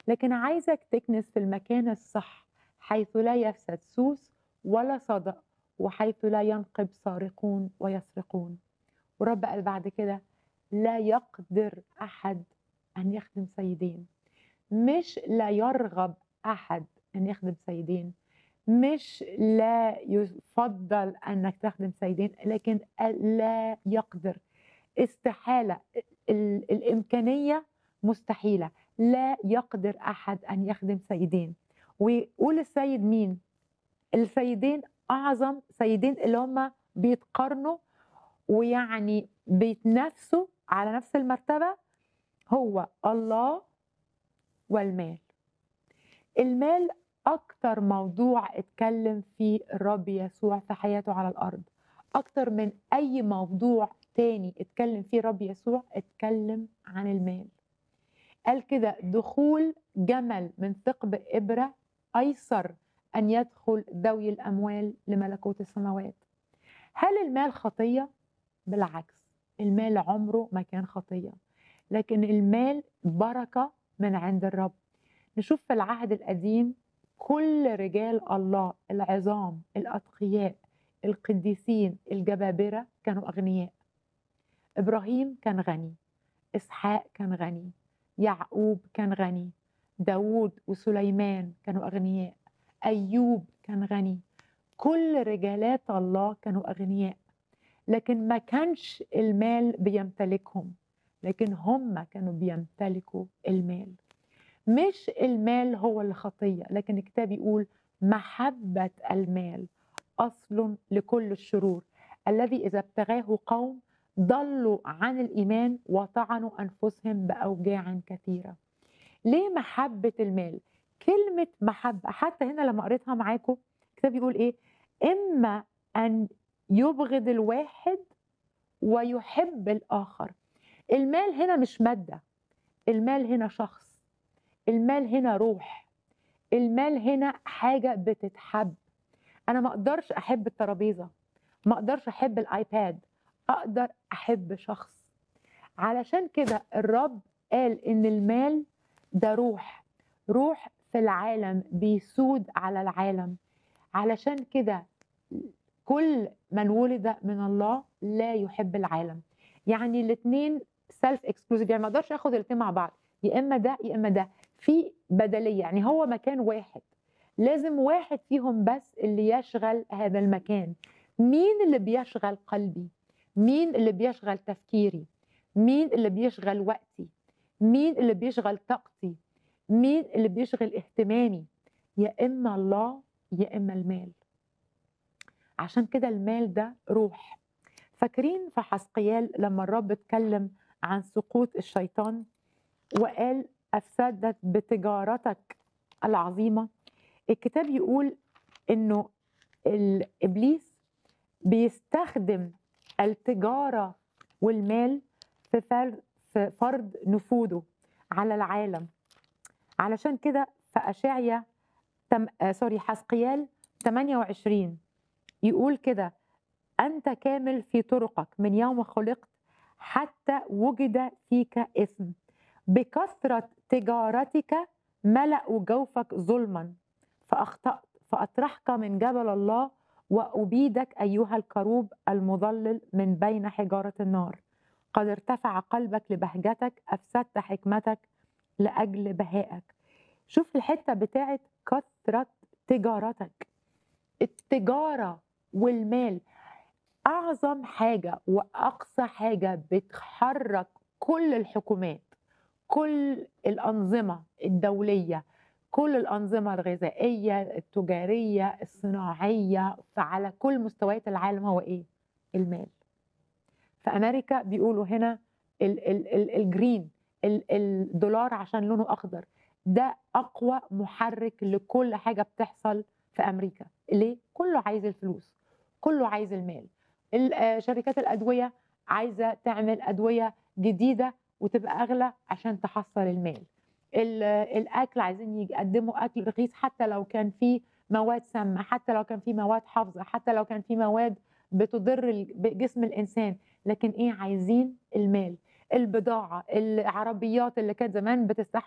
لكن عايزك تكنس في المكان الصح حيث لا يفسد سوس ولا صدأ وحيث لا ينقب سارقون ويسرقون ورب قال بعد كده لا يقدر أحد أن يخدم سيدين مش لا يرغب أحد أن يخدم سيدين مش لا يفضل أنك تخدم سيدين لكن لا يقدر استحالة ال- الإمكانية مستحيلة لا يقدر أحد أن يخدم سيدين ويقول السيد مين السيدين أعظم سيدين اللي هم بيتقارنوا ويعني بيتنافسوا على نفس المرتبة هو الله والمال المال أكتر موضوع اتكلم فيه الرب يسوع في حياته على الأرض أكتر من أي موضوع تاني اتكلم فيه الرب يسوع اتكلم عن المال قال كده دخول جمل من ثقب إبرة أيسر أن يدخل ذوي الأموال لملكوت السماوات هل المال خطية؟ بالعكس المال عمره ما كان خطية لكن المال بركة من عند الرب نشوف في العهد القديم كل رجال الله العظام الأتقياء القديسين الجبابرة كانوا أغنياء إبراهيم كان غني إسحاق كان غني يعقوب كان غني داود وسليمان كانوا أغنياء أيوب كان غني كل رجالات الله كانوا أغنياء لكن ما كانش المال بيمتلكهم لكن هم كانوا بيمتلكوا المال مش المال هو الخطية لكن الكتاب يقول محبة المال أصل لكل الشرور الذي إذا ابتغاه قوم ضلوا عن الإيمان وطعنوا أنفسهم بأوجاع كثيرة ليه محبة المال؟ كلمة محبة حتى هنا لما قريتها معاكم الكتاب يقول إيه؟ إما أن يبغض الواحد ويحب الآخر المال هنا مش مادة المال هنا شخص المال هنا روح المال هنا حاجة بتتحب أنا ما أقدرش أحب الترابيزة ما أقدرش أحب الآيباد أقدر أحب شخص علشان كده الرب قال إن المال ده روح روح في العالم بيسود على العالم علشان كده كل من ولد من الله لا يحب العالم يعني الاثنين سيلف اكسكلوزيف يعني ما اقدرش اخد الاثنين مع بعض يا اما ده يا اما ده في بدليه يعني هو مكان واحد لازم واحد فيهم بس اللي يشغل هذا المكان مين اللي بيشغل قلبي مين اللي بيشغل تفكيري مين اللي بيشغل وقتي مين اللي بيشغل طاقتي مين اللي بيشغل اهتمامي يا اما الله يا اما المال عشان كده المال ده روح فاكرين في حسقيال لما الرب اتكلم عن سقوط الشيطان وقال افسدت بتجارتك العظيمه الكتاب يقول انه الابليس بيستخدم التجاره والمال في فرض في فرض نفوذه على العالم علشان كده في اشعيا تم... آه سوري حسقيال 28 يقول كده أنت كامل في طرقك من يوم خلقت حتى وجد فيك إثم بكثرة تجارتك ملأوا جوفك ظلما فأخطأت فأطرحك من جبل الله وأبيدك أيها الكروب المضلل من بين حجارة النار قد ارتفع قلبك لبهجتك أفسدت حكمتك لأجل بهائك شوف الحتة بتاعت كثرة تجارتك التجارة والمال أعظم حاجة وأقصى حاجة بتحرك كل الحكومات كل الأنظمة الدولية كل الأنظمة الغذائية التجارية الصناعية فعلى كل مستويات العالم هو إيه؟ المال في أمريكا بيقولوا هنا ال ال ال الجرين ال الدولار عشان لونه أخضر ده أقوى محرك لكل حاجة بتحصل في أمريكا ليه؟ كله عايز الفلوس كله عايز المال شركات الأدوية عايزة تعمل أدوية جديدة وتبقى أغلى عشان تحصل المال الأكل عايزين يقدموا أكل رخيص حتى لو كان فيه مواد سامة حتى لو كان فيه مواد حافظة حتى لو كان فيه مواد بتضر جسم الإنسان لكن إيه عايزين المال البضاعة العربيات اللي كانت زمان بتستحمل